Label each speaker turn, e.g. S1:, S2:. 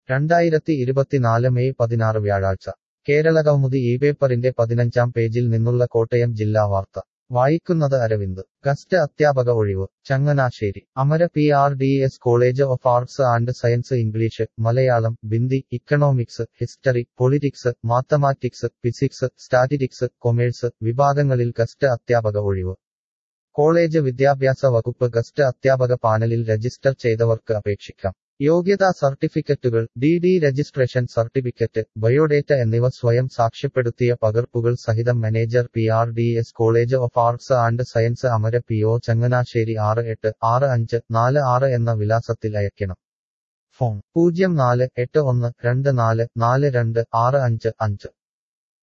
S1: രണ്ടായിരത്തി ഇരുപത്തിനാല് മെയ് പതിനാറ് വ്യാഴാഴ്ച കേരളകൗമുദി ഈ പേപ്പറിന്റെ പതിനഞ്ചാം പേജിൽ നിന്നുള്ള കോട്ടയം ജില്ലാ വാർത്ത വായിക്കുന്നത് അരവിന്ദ് ഗസ്റ്റ് അധ്യാപക ഒഴിവ് Changanassery Amara P R D S college of arts and science English Malayalam Hindi economics history politics mathematics physics statistics commerce വിഭാഗങ്ങളിൽ ഗസ്റ്റ് അധ്യാപക ഒഴിവ് കോളേജ് വിദ്യാഭ്യാസ വകുപ്പ് ഗസ്റ്റ് അധ്യാപക പാനലിൽ രജിസ്റ്റർ ചെയ്തവർക്ക് അപേക്ഷിക്കാം യോഗ്യതാ സർട്ടിഫിക്കറ്റുകൾ D D registration certificate biodata എന്നിവ സ്വയം സാക്ഷ്യപ്പെടുത്തിയ പകർപ്പുകൾ സഹിതം manager P R D S college of arts and science Amara P O Changanassery ആറ് എട്ട് ആറ് അഞ്ച് നാല് ആറ് എന്ന വിലാസത്തിൽ അയക്കണം ഫോൺ പൂജ്യം നാല് എട്ട് ഒന്ന് രണ്ട് നാല് നാല് രണ്ട് ആറ് അഞ്ച് അഞ്ച്